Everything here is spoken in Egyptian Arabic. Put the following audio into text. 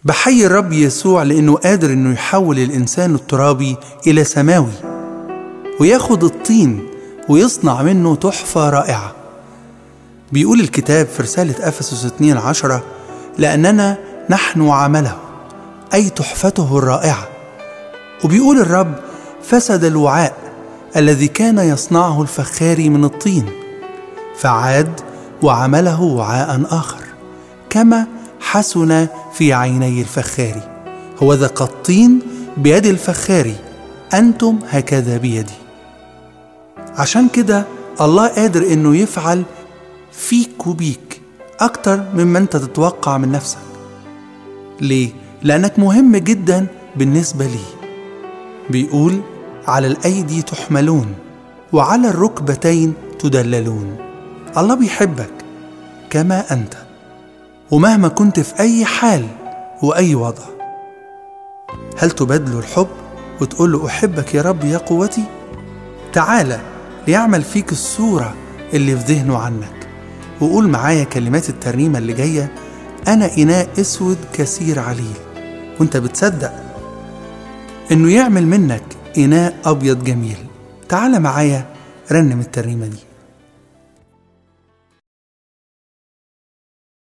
بحيي الرب يسوع لأنه قادر إنه يحول الإنسان الترابي إلى سماوي وياخد الطين ويصنع منه تحفة رائعة بيقول الكتاب في رسالة أفسس 2 عشرة لأننا نحن عمله أي تحفته الرائعة وبيقول الرب فسد الوعاء الذي كان يصنعه الفخاري من الطين فعاد وعمله وعاء آخر كما حسن في عيني الفخاري هو ذا الطين بيد الفخاري أنتم هكذا بيدي عشان كده الله قادر إنه يفعل فيك وبيك أكتر مما أنت تتوقع من نفسك ليه؟ لأنك مهم جدا بالنسبة لي بيقول على الأيدي تحملون وعلى الركبتين تدللون الله بيحبك كما أنت ومهما كنت في أي حال وأي وضع هل تبادله الحب وتقول له أحبك يا رب يا قوتي؟ تعالى ليعمل فيك الصورة اللي في ذهنه عنك وقول معايا كلمات الترنيمة اللي جاية أنا إناء أسود كثير عليل وأنت بتصدق إنه يعمل منك إناء أبيض جميل تعالى معايا رنم الترنيمة دي